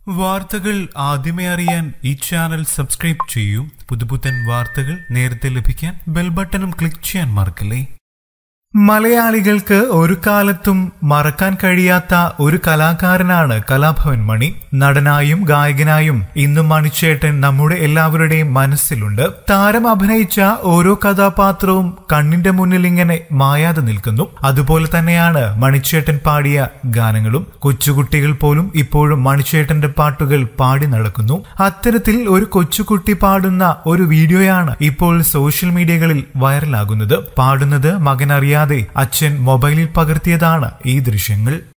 വാർത്തകൾ ആദ്യമേ അറിയാൻ ഈ ചാനൽ സബ്സ്ക്രൈബ് ചെയ്യൂ പുതുപുത്തൻ വാർത്തകൾ നേരത്തെ ലഭിക്കാൻ ബെൽ ബട്ടണും ക്ലിക്ക് ചെയ്യാൻ മറക്കല്ലേ മലയാളികൾക്ക് ഒരു കാലത്തും മറക്കാൻ കഴിയാത്ത ഒരു കലാകാരനാണ് കലാഭവൻ മണി നടനായും ഗായകനായും ഇന്നും മണിച്ചേട്ടൻ നമ്മുടെ എല്ലാവരുടെയും മനസ്സിലുണ്ട് താരം അഭിനയിച്ച ഓരോ കഥാപാത്രവും കണ്ണിന്റെ മുന്നിൽ ഇങ്ങനെ മായാതെ നിൽക്കുന്നു അതുപോലെ തന്നെയാണ് മണിച്ചേട്ടൻ പാടിയ ഗാനങ്ങളും കൊച്ചുകുട്ടികൾ പോലും ഇപ്പോഴും മണിച്ചേട്ടന്റെ പാട്ടുകൾ പാടി നടക്കുന്നു അത്തരത്തിൽ ഒരു കൊച്ചുകുട്ടി പാടുന്ന ഒരു വീഡിയോയാണ് ഇപ്പോൾ സോഷ്യൽ മീഡിയകളിൽ വൈറലാകുന്നത് പാടുന്നത് മകൻ അറിയാതെ അച്ഛൻ മൊബൈലിൽ പകർത്തിയതാണ് ഈ ദൃശ്യങ്ങൾ